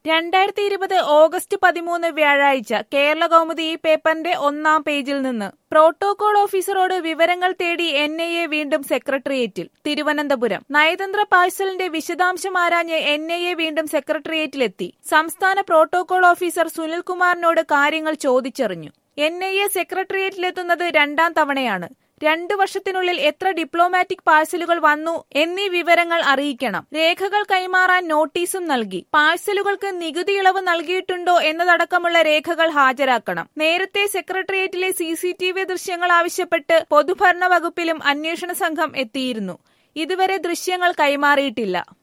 രണ്ടായിരത്തി ഇരുപത് ഓഗസ്റ്റ് പതിമൂന്ന് വ്യാഴാഴ്ച കേരള കൗമുദി ഈ പേപ്പറിന്റെ ഒന്നാം പേജിൽ നിന്ന് പ്രോട്ടോകോൾ ഓഫീസറോട് വിവരങ്ങൾ തേടി എൻ ഐ എ വീണ്ടും സെക്രട്ടേറിയറ്റിൽ തിരുവനന്തപുരം നയതന്ത്ര പാഴ്സലിന്റെ വിശദാംശം ആരാഞ്ഞ് എൻ ഐ എ വീണ്ടും സെക്രട്ടേറിയറ്റിലെത്തി സംസ്ഥാന പ്രോട്ടോകോൾ ഓഫീസർ സുനിൽകുമാറിനോട് കാര്യങ്ങൾ ചോദിച്ചറിഞ്ഞു എൻ ഐ എ സെക്രട്ടേറിയറ്റിലെത്തുന്നത് രണ്ടാം തവണയാണ് രണ്ടു വർഷത്തിനുള്ളിൽ എത്ര ഡിപ്ലോമാറ്റിക് പാഴ്സലുകൾ വന്നു എന്നീ വിവരങ്ങൾ അറിയിക്കണം രേഖകൾ കൈമാറാൻ നോട്ടീസും നൽകി പാഴ്സലുകൾക്ക് നികുതി ഇളവ് നൽകിയിട്ടുണ്ടോ എന്നതടക്കമുള്ള രേഖകൾ ഹാജരാക്കണം നേരത്തെ സെക്രട്ടേറിയറ്റിലെ സി സി ടി വി ദൃശ്യങ്ങൾ ആവശ്യപ്പെട്ട് പൊതുഭരണ വകുപ്പിലും അന്വേഷണ സംഘം എത്തിയിരുന്നു ഇതുവരെ ദൃശ്യങ്ങൾ കൈമാറിയിട്ടില്ല